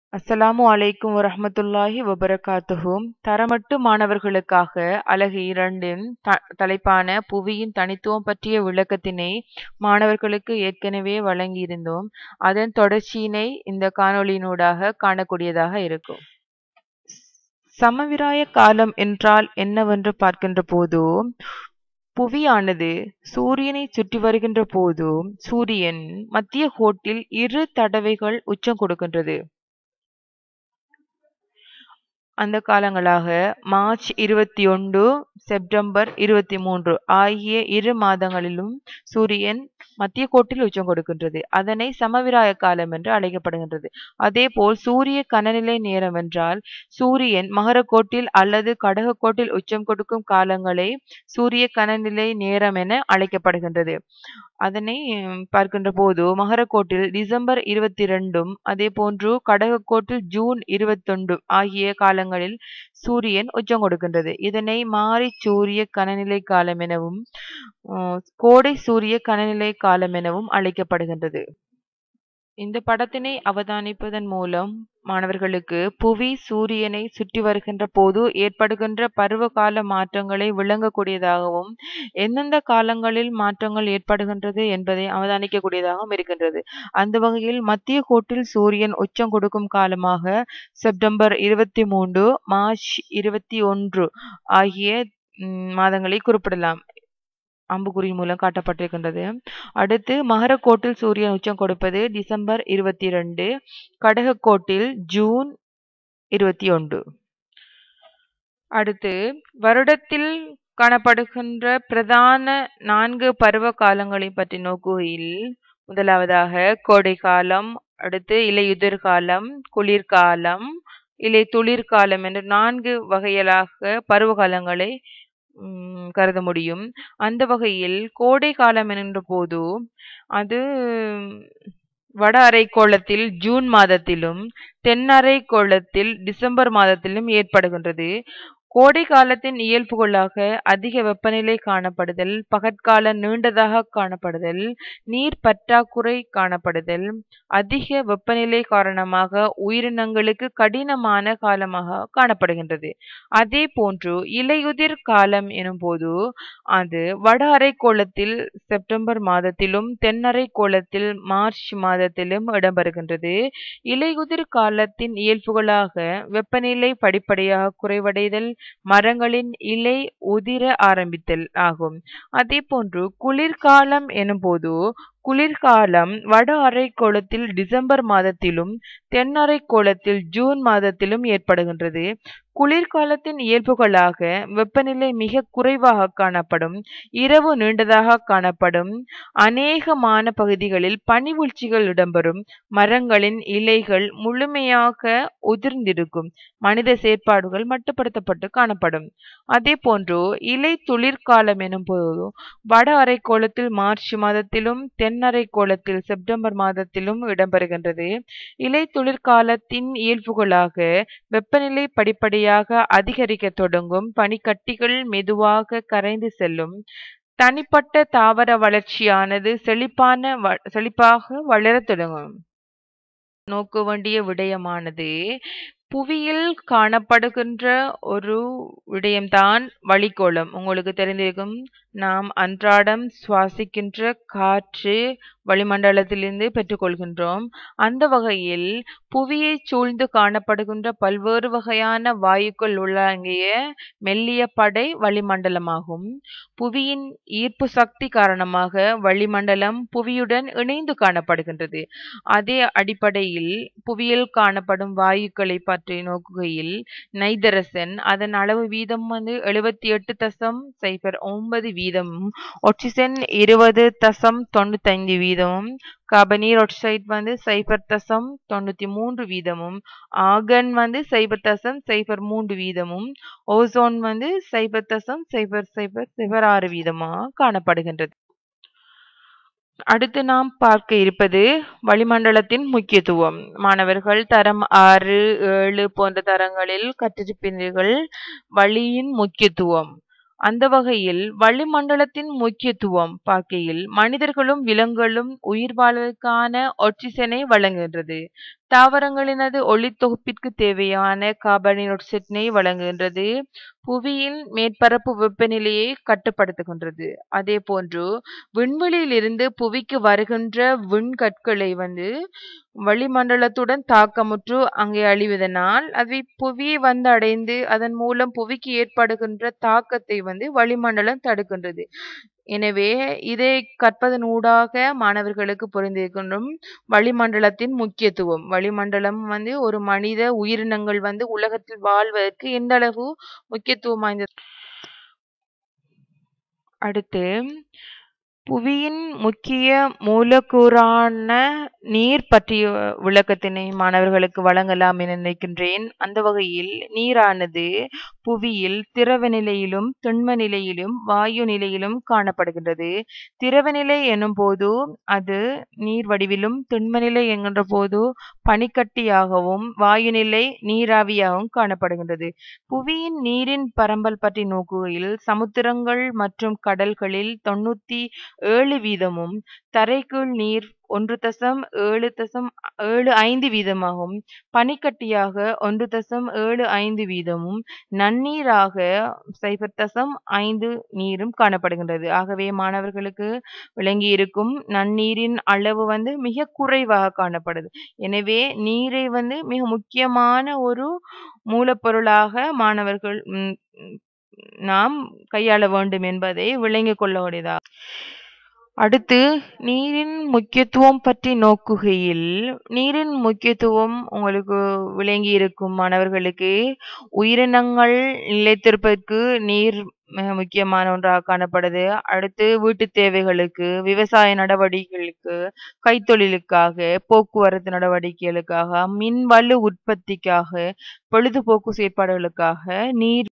அஸ்ஸலாமு அலைக்கும் வரஹ்மத்துல்லாஹி வபரகாத்துஹு தரமட்டு மாணவர்களுக்காக அலகு இரண்டின் த தலைப்பான புவியின் தனித்துவம் பற்றிய விளக்கத்தினை மாணவர்களுக்கு ஏற்கனவே வழங்கியிருந்தோம் அதன் தொடர்ச்சியினை இந்த காணொளியினூடாக காணக்கூடியதாக இருக்கும் சமவிராய காலம் என்றால் என்னவென்று பார்க்கின்ற போது புவியானது சூரியனை சுற்றி வருகின்ற போது சூரியன் மத்திய கோட்டில் இரு தடவைகள் உச்சம் கொடுக்கின்றது அந்த காலங்களாக மார்ச் இருபத்தி ஒன்று செப்டம்பர் இருபத்தி மூன்று ஆகிய இரு மாதங்களிலும் சூரியன் மத்திய கோட்டில் உச்சம் கொடுக்கின்றது அதனை சமவிராய காலம் என்று அழைக்கப்படுகின்றது அதேபோல் சூரிய கனநிலை நேரம் என்றால் சூரியன் மகரக்கோட்டில் அல்லது கடகக்கோட்டில் உச்சம் கொடுக்கும் காலங்களை சூரிய கனநிலை நேரம் என அழைக்கப்படுகின்றது அதனை பார்க்கின்ற போது மகரக்கோட்டில் டிசம்பர் இருபத்தி ரெண்டும் அதே போன்று கடகக்கோட்டில் ஜூன் இருபத்தொன்று ஆகிய காலங்களில் சூரியன் உச்சம் கொடுக்கின்றது இதனை மாறி சூரிய கனநிலை காலம் எனவும் கோடை சூரிய கனநிலை காலம் எனவும் அழைக்கப்படுகின்றது இந்த படத்தினை அவதானிப்பதன் மூலம் மாணவர்களுக்கு புவி சூரியனை சுற்றி வருகின்ற போது ஏற்படுகின்ற பருவகால மாற்றங்களை விளங்கக்கூடியதாகவும் எந்தெந்த காலங்களில் மாற்றங்கள் ஏற்படுகின்றது என்பதை அவதானிக்கக்கூடியதாகவும் இருக்கின்றது அந்த வகையில் மத்திய கோட்டில் சூரியன் உச்சம் கொடுக்கும் காலமாக செப்டம்பர் இருபத்தி மூன்று மார்ச் இருபத்தி ஒன்று ஆகிய மாதங்களை குறிப்பிடலாம் அம்புக்குறி மூலம் காட்டப்பட்டிருக்கின்றது அடுத்து மகரக்கோட்டில் சூரியன் உச்சம் கொடுப்பது டிசம்பர் இருபத்தி ரெண்டு கடகக்கோட்டில் ஜூன் இருபத்தி ஒன்று அடுத்து வருடத்தில் காணப்படுகின்ற பிரதான நான்கு பருவ காலங்களை பற்றி நோக்குகையில் முதலாவதாக கோடை காலம் அடுத்து இலையுதிர் காலம் குளிர்காலம் இலை துளிர்காலம் என்று நான்கு வகைகளாக பருவகாலங்களை கருத முடியும் அந்த வகையில் கோடை காலம் என்கின்ற போது அது வட அரைக்கோளத்தில் ஜூன் மாதத்திலும் தென்னரை கோளத்தில் டிசம்பர் மாதத்திலும் ஏற்படுகின்றது கோடை காலத்தின் இயல்புகளாக அதிக வெப்பநிலை காணப்படுதல் பகற்கால நீண்டதாக காணப்படுதல் நீர் பற்றாக்குறை காணப்படுதல் அதிக வெப்பநிலை காரணமாக உயிரினங்களுக்கு கடினமான காலமாக காணப்படுகின்றது அதே போன்று இலையுதிர் காலம் எனும்போது அது வட அரைக்கோளத்தில் செப்டம்பர் மாதத்திலும் தென்னரை கோளத்தில் மார்ச் மாதத்திலும் இடம்பெறுகின்றது இலையுதிர் காலத்தின் இயல்புகளாக வெப்பநிலை படிப்படியாக குறைவடைதல் மரங்களின் இலை உதிர ஆரம்பித்தல் ஆகும் அதே போன்று குளிர்காலம் எனும்போது குளிர்காலம் வட அரைக்கோளத்தில் டிசம்பர் மாதத்திலும் தென் அரைக்கோளத்தில் ஜூன் மாதத்திலும் ஏற்படுகின்றது குளிர்காலத்தின் இயல்புகளாக வெப்பநிலை மிக குறைவாக காணப்படும் இரவு நீண்டதாக காணப்படும் அநேகமான பகுதிகளில் பனிவீழ்ச்சிகள் இடம்பெறும் மரங்களின் இலைகள் முழுமையாக உதிர்ந்திருக்கும் மனித செயற்பாடுகள் மட்டுப்படுத்தப்பட்டு காணப்படும் அதே போன்று இலை துளிர்காலம் எனும் போது வட அரைக்கோளத்தில் மார்ச் மாதத்திலும் தென் அரைக்கோளத்தில் செப்டம்பர் மாதத்திலும் இடம்பெறுகின்றது இலை துளிர்காலத்தின் இயல்புகளாக வெப்பநிலை படிப்படியாக அதிகரிக்க தொடங்கும் பனிக்கட்டிகள் மெதுவாக கரைந்து செல்லும் தனிப்பட்ட தாவர வளர்ச்சியானது செழிப்பான செழிப்பாக வளரத் தொடங்கும் நோக்க வேண்டிய விடயமானது புவியில் காணப்படுகின்ற ஒரு விடயம்தான் வளிக்கோளம் உங்களுக்கு தெரிந்திருக்கும் நாம் அன்றாடம் சுவாசிக்கின்ற காற்று வளிமண்டலத்திலிருந்து பெற்றுக்கொள்கின்றோம் அந்த வகையில் புவியை சூழ்ந்து காணப்படுகின்ற பல்வேறு வகையான வாயுக்கள் உள்ளடங்கிய மெல்லிய படை வளிமண்டலமாகும் புவியின் ஈர்ப்பு சக்தி காரணமாக வளிமண்டலம் புவியுடன் இணைந்து காணப்படுகின்றது அதே அடிப்படையில் புவியில் காணப்படும் வாயுக்களை பற்றி நோக்குகையில் நைதரசன் அதன் அளவு வீதம் வந்து எழுபத்தி எட்டு தசம் சைபர் ஒன்பது வீதமும் ஒக்சிஜன் இருபது தசம் தொண்ணூத்தைந்து வீதமும் கார்பனீர் ஆக்சைடு வந்து சைபர் தசம் தொண்ணூத்தி மூன்று வீதமும் ஆகன் வந்து சைபர் தசம் சைபர் மூன்று வீதமும் ஓசோன் வந்து சைபர் தசம் சைபர் சைபர் சைபர் ஆறு வீதமாக காணப்படுகின்றது அடுத்து நாம் பார்க்க இருப்பது வளிமண்டலத்தின் முக்கியத்துவம் மாணவர்கள் தரம் ஆறு ஏழு போன்ற தரங்களில் கற்றிருப்பீர்கள் வளியின் முக்கியத்துவம் அந்த வகையில் வளிமண்டலத்தின் முக்கியத்துவம் பார்க்கையில் மனிதர்களும் விலங்குகளும் உயிர் வாழ்வதற்கான ஆக்சிஜனை வழங்குகின்றது தாவரங்களினது ஒளித்தொகுப்பிற்கு தேவையான கார்பன் டை ஆக்சைடினை வழங்குகின்றது புவியின் மேற்பரப்பு வெப்பநிலையை கட்டுப்படுத்துகின்றது அதே போன்று விண்வெளியில் இருந்து புவிக்கு வருகின்ற விண்கற்களை வந்து வளிமண்டலத்துடன் தாக்கமுற்று அங்கே அழிவதனால் அவை புவியை வந்து அடைந்து அதன் மூலம் புவிக்கு ஏற்படுகின்ற தாக்கத்தை வந்து வளிமண்டலம் தடுக்கின்றது எனவே இதை கற்பதன் ஊடாக மாணவர்களுக்கு புரிந்திருக்கின்றோம் வளிமண்டலத்தின் முக்கியத்துவம் வளிமண்டலம் வந்து ஒரு மனித உயிரினங்கள் வந்து உலகத்தில் வாழ்வதற்கு எந்த அளவு முக்கியத்துவம் வாய்ந்தது அடுத்து புவியின் முக்கிய மூலக்கூறான நீர் பற்றிய விளக்கத்தினை மாணவர்களுக்கு வழங்கலாம் என நினைக்கின்றேன் அந்த வகையில் நீரானது புவியில் திரவ நிலையிலும் திண்ம நிலையிலும் வாயு நிலையிலும் காணப்படுகின்றது திரவ நிலை எனும் போது அது நீர் வடிவிலும் திண்ம நிலை என்கின்ற போது பனிக்கட்டியாகவும் வாயு நிலை நீராவியாகவும் காணப்படுகின்றது புவியின் நீரின் பரம்பல் பற்றி நோக்குகையில் சமுத்திரங்கள் மற்றும் கடல்களில் தொண்ணூத்தி ஏழு வீதமும் தரைக்கீழ் நீர் ஒன்று தசம் ஏழு தசம் ஏழு ஐந்து வீதமாகவும் பனிக்கட்டியாக ஒன்று தசம் ஏழு ஐந்து வீதமும் நன்னீராக சைபர் தசம் ஐந்து நீரும் காணப்படுகின்றது ஆகவே மாணவர்களுக்கு விளங்கி இருக்கும் நன்னீரின் அளவு வந்து மிக குறைவாக காணப்படுது எனவே நீரை வந்து மிக முக்கியமான ஒரு மூலப்பொருளாக மாணவர்கள் ம், நாம் கையாள வேண்டும் என்பதை விளங்கிக் கொள்ள வேண்டியதா அடுத்து நீரின் முக்கியத்துவம் பற்றி நோக்குகையில் நீரின் முக்கியத்துவம் உங்களுக்கு விளங்கி இருக்கும் மாணவர்களுக்கு உயிரினங்கள் நிலைத்திருப்பதற்கு நீர் மிக முக்கியமான ஒன்றாக காணப்படுது அடுத்து வீட்டு தேவைகளுக்கு விவசாய நடவடிக்கைகளுக்கு கைத்தொழிலுக்காக போக்குவரத்து நடவடிக்கைகளுக்காக மின்வலு உற்பத்திக்காக பொழுதுபோக்கு செயற்பாடுகளுக்காக நீர்